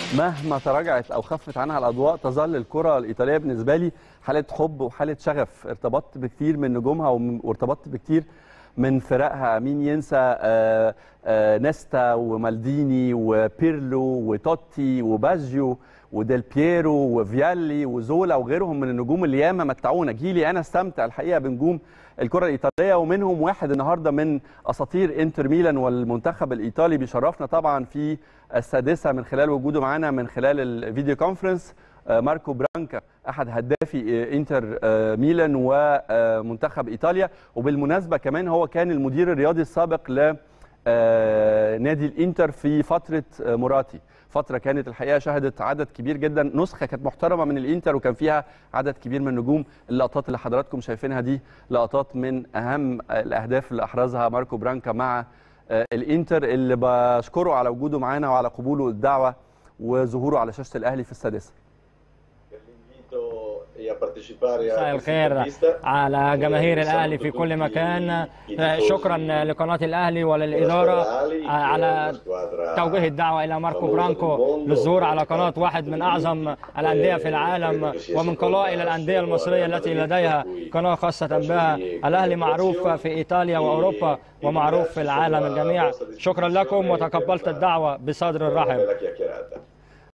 مهما تراجعت او خفت عنها الاضواء تظل الكره الايطاليه بالنسبه لي حاله حب وحاله شغف ارتبطت بكثير من نجومها وم- وارتبطت بكثير من فرقها مين ينسى آه، آه، نيستا ومالديني وبيرلو وتوتي وباجيو وديل بييرو وفيالي وزولا وغيرهم من النجوم اللي ياما متعونا جيلي انا استمتع الحقيقه بنجوم الكره الايطاليه ومنهم واحد النهارده من اساطير انتر ميلان والمنتخب الايطالي بيشرفنا طبعا في السادسه من خلال وجوده معنا من خلال الفيديو كونفرنس آه، ماركو برانكا احد هدافي آه، انتر آه، ميلان ومنتخب ايطاليا وبالمناسبه كمان هو كان المدير الرياضي السابق ل آه، نادي الانتر في فتره آه، مراتي فتره كانت الحقيقه شهدت عدد كبير جدا نسخه كانت محترمه من الانتر وكان فيها عدد كبير من النجوم اللقطات اللي حضراتكم شايفينها دي لقطات من اهم الاهداف اللي احرزها ماركو برانكا مع آه، الانتر اللي بشكره على وجوده معانا وعلى قبوله الدعوه وظهوره على شاشه الاهلي في السادسه مساء الخير على جماهير الاهلي في كل مكان شكرا لقناه الاهلي وللاداره على توجيه الدعوه الى ماركو برانكو للظهور على قناه واحد من اعظم الانديه في العالم ومن قلائل الانديه المصريه التي لديها قناه خاصه بها الاهلي معروف في ايطاليا واوروبا ومعروف في العالم الجميع شكرا لكم وتقبلت الدعوه بصدر رحب